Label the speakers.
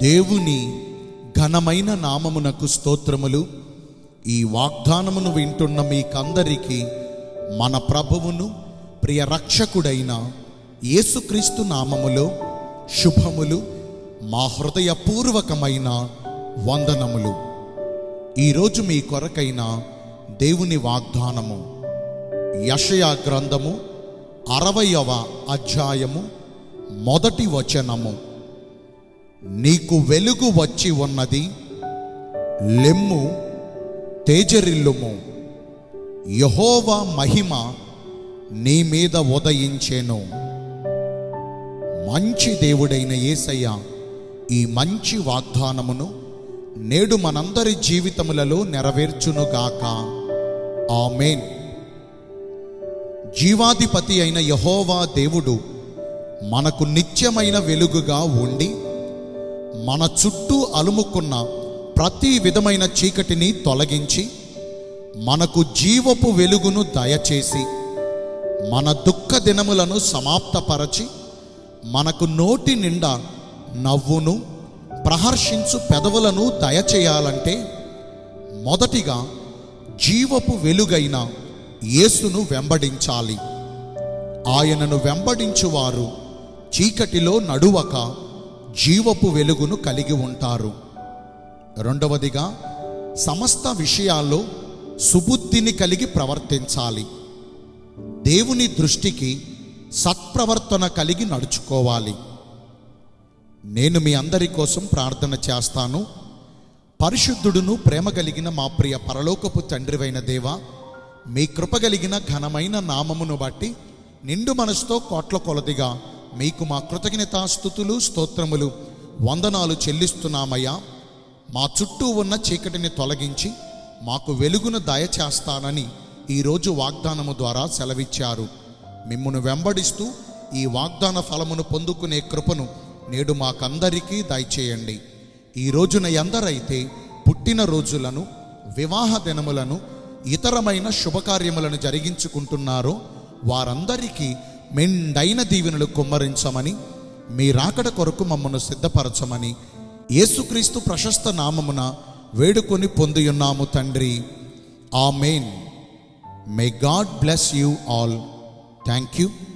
Speaker 1: దేవుని ఘనమైన నామమునకు స్తోత్రములు ఈ వాగ్దానమును వింటున్న మీకందరికీ మన ప్రభువును ప్రియ రక్షకుడైన యేసుక్రీస్తు నామములో శుభములు మా హృదయపూర్వకమైన వందనములు ఈరోజు మీ కొరకైన దేవుని వాగ్దానము యషయా గ్రంథము అరవయవ అధ్యాయము మొదటి వచనము నీకు వెలుగు వచ్చి ఉన్నది లెమ్ము తేజరిల్లుము యహోవా మహిమ నీ మీద ఉదయించేను మంచి దేవుడైన యేసయ్య ఈ మంచి వాగ్దానమును నేడు మనందరి జీవితములలో నెరవేర్చునుగాక ఆమేన్ జీవాధిపతి అయిన యహోవా దేవుడు మనకు నిత్యమైన వెలుగుగా ఉండి మన చుట్టూ అలుముకున్న ప్రతి విధమైన చీకటిని తొలగించి మనకు జీవపు వెలుగును దయచేసి మన దుఃఖ దినములను సమాప్తపరచి మనకు నోటి నిండా నవ్వును ప్రహర్షించు పెదవులను దయచేయాలంటే మొదటిగా జీవపు వెలుగైన యేసును వెంబడించాలి ఆయనను వెంబడించువారు చీకటిలో నడువక జీవపు వెలుగును కలిగి ఉంటారు రెండవదిగా సమస్త విషయాల్లో సుబుద్ధిని కలిగి ప్రవర్తించాలి దేవుని దృష్టికి సత్ప్రవర్తన కలిగి నడుచుకోవాలి నేను మీ అందరి కోసం ప్రార్థన చేస్తాను పరిశుద్ధుడును ప్రేమ కలిగిన మా ప్రియ పరలోకపు తండ్రివైన దేవా మీ కృప కలిగిన ఘనమైన నామమును బట్టి నిండు మనసుతో కోట్ల కొలదిగా మీకు మా కృతజ్ఞతాస్థుతులు స్తోత్రములు వందనాలు చెల్లిస్తున్నామయ్యా మా చుట్టూ ఉన్న చీకటిని తొలగించి మాకు వెలుగును దయచేస్తానని ఈరోజు వాగ్దానము ద్వారా సెలవిచ్చారు మిమ్మును వెంబడిస్తూ ఈ వాగ్దాన ఫలమును పొందుకునే కృపను నేడు మాకందరికీ దయచేయండి ఈ రోజున ఎందరైతే పుట్టిన రోజులను వివాహ దినములను ఇతరమైన శుభకార్యములను జరిగించుకుంటున్నారో వారందరికీ మెండైన దీవెనలు కుమ్మరించమని మీ రాకడ కొరకు మమ్మను సిద్ధపరచమని యేసుక్రీస్తు ప్రశస్త నామమున వేడుకొని పొందియున్నాము తండ్రి amen may God bless you all thank you